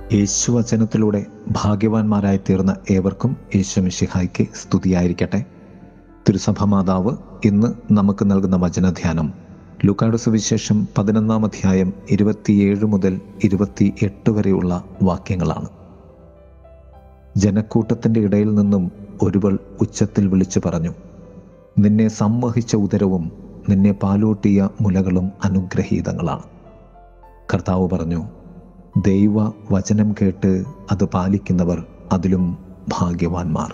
യേശുവചനത്തിലൂടെ ഭാഗ്യവാന്മാരായി തീർന്ന ഏവർക്കും യേശുമിഷിഹായ്ക്ക് സ്തുതിയായിരിക്കട്ടെ തിരുസഭ മാതാവ് ഇന്ന് നമുക്ക് നൽകുന്ന വചനധ്യാനം ലുക്കാട് സുവിശേഷം പതിനൊന്നാം അധ്യായം ഇരുപത്തിയേഴ് മുതൽ ഇരുപത്തി എട്ട് വരെയുള്ള വാക്യങ്ങളാണ് ജനക്കൂട്ടത്തിൻ്റെ ഇടയിൽ നിന്നും ഒരുവൾ ഉച്ചത്തിൽ വിളിച്ചു പറഞ്ഞു നിന്നെ സമ്മോഹിച്ച ഉദരവും നിന്നെ പാലൂട്ടിയ മുലകളും അനുഗ്രഹീതങ്ങളാണ് കർത്താവ് പറഞ്ഞു ദൈവ വചനം കേട്ട് അത് പാലിക്കുന്നവർ അതിലും ഭാഗ്യവാന്മാർ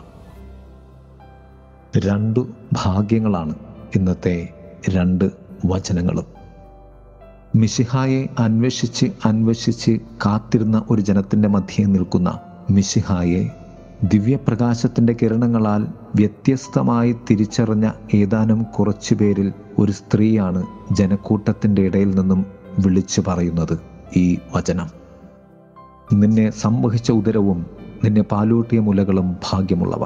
രണ്ടു ഭാഗ്യങ്ങളാണ് ഇന്നത്തെ രണ്ട് വചനങ്ങളും മിശിഹായെ അന്വേഷിച്ച് അന്വേഷിച്ച് കാത്തിരുന്ന ഒരു ജനത്തിൻ്റെ മധ്യേ നിൽക്കുന്ന മിശിഹായെ ദിവ്യപ്രകാശത്തിൻ്റെ കിരണങ്ങളാൽ വ്യത്യസ്തമായി തിരിച്ചറിഞ്ഞ ഏതാനും കുറച്ചു പേരിൽ ഒരു സ്ത്രീയാണ് ജനക്കൂട്ടത്തിൻ്റെ ഇടയിൽ നിന്നും വിളിച്ചു പറയുന്നത് ഈ വചനം നിന്നെ സംവഹിച്ച ഉദരവും നിന്നെ പാലൂട്ടിയ മുലകളും ഭാഗ്യമുള്ളവ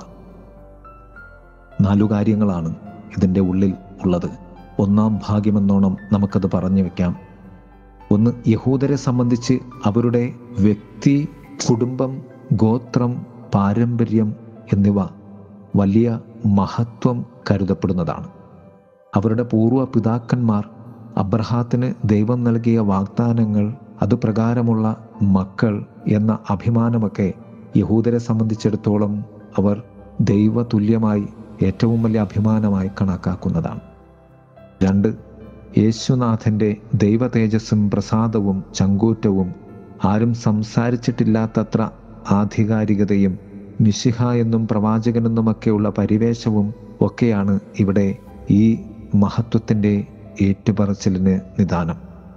നാലു കാര്യങ്ങളാണ് ഇതിൻ്റെ ഉള്ളിൽ ഉള്ളത് ഒന്നാം ഭാഗ്യമെന്നോണം നമുക്കത് പറഞ്ഞു വെക്കാം ഒന്ന് യഹൂദരെ സംബന്ധിച്ച് അവരുടെ വ്യക്തി കുടുംബം ഗോത്രം പാരമ്പര്യം എന്നിവ വലിയ മഹത്വം കരുതപ്പെടുന്നതാണ് അവരുടെ പൂർവ്വ പിതാക്കന്മാർ അബ്രഹാത്തിന് ദൈവം നൽകിയ വാഗ്ദാനങ്ങൾ അതുപ്രകാരമുള്ള മക്കൾ എന്ന അഭിമാനമൊക്കെ യഹൂദരെ സംബന്ധിച്ചിടത്തോളം അവർ ദൈവതുല്യമായി ഏറ്റവും വലിയ അഭിമാനമായി കണക്കാക്കുന്നതാണ് രണ്ട് യേശുനാഥൻ്റെ ദൈവ തേജസ്സും പ്രസാദവും ചങ്കൂറ്റവും ആരും സംസാരിച്ചിട്ടില്ലാത്തത്ര ആധികാരികതയും മിശിഹ എന്നും പ്രവാചകനെന്നുമൊക്കെയുള്ള പരിവേശവും ഒക്കെയാണ് ഇവിടെ ഈ മഹത്വത്തിൻ്റെ ഏറ്റുപറച്ചിലിന് നിദാനം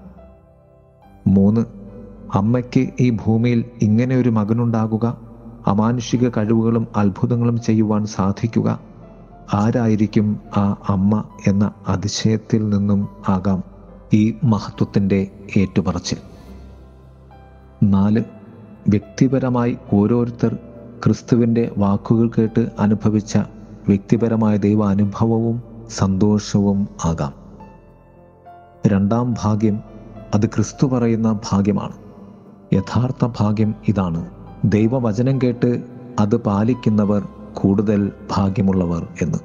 മൂന്ന് അമ്മയ്ക്ക് ഈ ഭൂമിയിൽ ഇങ്ങനെ ഒരു മകനുണ്ടാകുക അമാനുഷിക കഴിവുകളും അത്ഭുതങ്ങളും ചെയ്യുവാൻ സാധിക്കുക ആരായിരിക്കും ആ അമ്മ എന്ന അതിശയത്തിൽ നിന്നും ആകാം ഈ മഹത്വത്തിൻ്റെ ഏറ്റുപറച്ചിൽ നാല് വ്യക്തിപരമായി ഓരോരുത്തർ ക്രിസ്തുവിൻ്റെ വാക്കുകൾ കേട്ട് അനുഭവിച്ച വ്യക്തിപരമായ ദൈവാനുഭവവും സന്തോഷവും ആകാം രണ്ടാം ഭാഗ്യം അത് ക്രിസ്തു പറയുന്ന ഭാഗ്യമാണ് യഥാർത്ഥ ഭാഗ്യം ഇതാണ് ദൈവവചനം കേട്ട് അത് പാലിക്കുന്നവർ കൂടുതൽ ഭാഗ്യമുള്ളവർ എന്ന്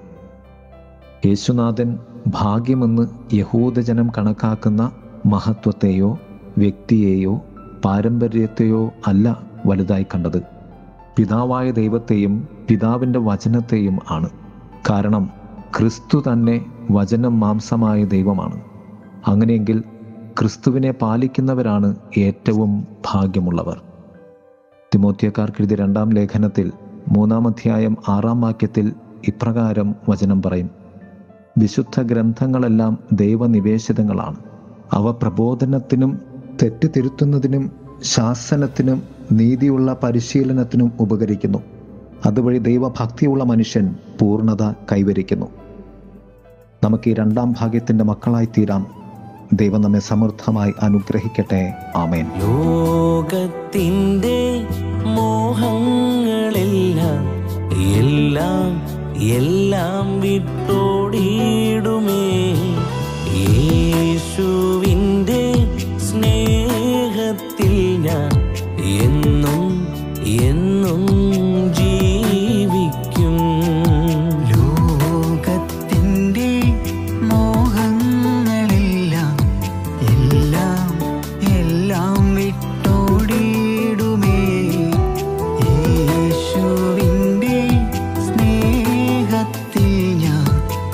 യേശുനാഥൻ ഭാഗ്യമെന്ന് യഹൂദജനം കണക്കാക്കുന്ന മഹത്വത്തെയോ വ്യക്തിയെയോ പാരമ്പര്യത്തെയോ അല്ല വലുതായി കണ്ടത് പിതാവായ ദൈവത്തെയും പിതാവിൻ്റെ വചനത്തെയും ആണ് കാരണം ക്രിസ്തു തന്നെ വചനം മാംസമായ ദൈവമാണ് അങ്ങനെയെങ്കിൽ ക്രിസ്തുവിനെ പാലിക്കുന്നവരാണ് ഏറ്റവും ഭാഗ്യമുള്ളവർ തിമോത്യക്കാർക്കെഴുതിയ രണ്ടാം ലേഖനത്തിൽ മൂന്നാം അധ്യായം ആറാം വാക്യത്തിൽ ഇപ്രകാരം വചനം പറയും വിശുദ്ധ ഗ്രന്ഥങ്ങളെല്ലാം ദൈവനിവേശിതങ്ങളാണ് അവ പ്രബോധനത്തിനും തെറ്റ് തിരുത്തുന്നതിനും ശാസനത്തിനും നീതിയുള്ള പരിശീലനത്തിനും ഉപകരിക്കുന്നു അതുവഴി ദൈവഭക്തിയുള്ള മനുഷ്യൻ പൂർണ്ണത കൈവരിക്കുന്നു നമുക്ക് ഈ രണ്ടാം ഭാഗ്യത്തിൻ്റെ മക്കളായി തീരാം ദൈവം നമ്മെ സമൃദ്ധമായി അനുഗ്രഹിക്കട്ടെ ആമേൻ ലോകത്തിൻ്റെ മോഹങ്ങളെല്ലാം എല്ലാം എല്ലാം വിട്ടോടിയിടുമേ യേശുവിൻ്റെ സ്നേഹത്തിൽ ഞാൻ എന്നും എന്നും ജീവിക്കും ലോകത്തിൻ്റെ മോഹങ്ങളെല്ലാം എല്ലാം എല്ലാം വിട്ടോടിയിടുമേ യേശുവിൻ്റെ സ്നേഹത്തിൽ ഞാൻ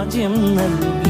രാജ്യം നൽകി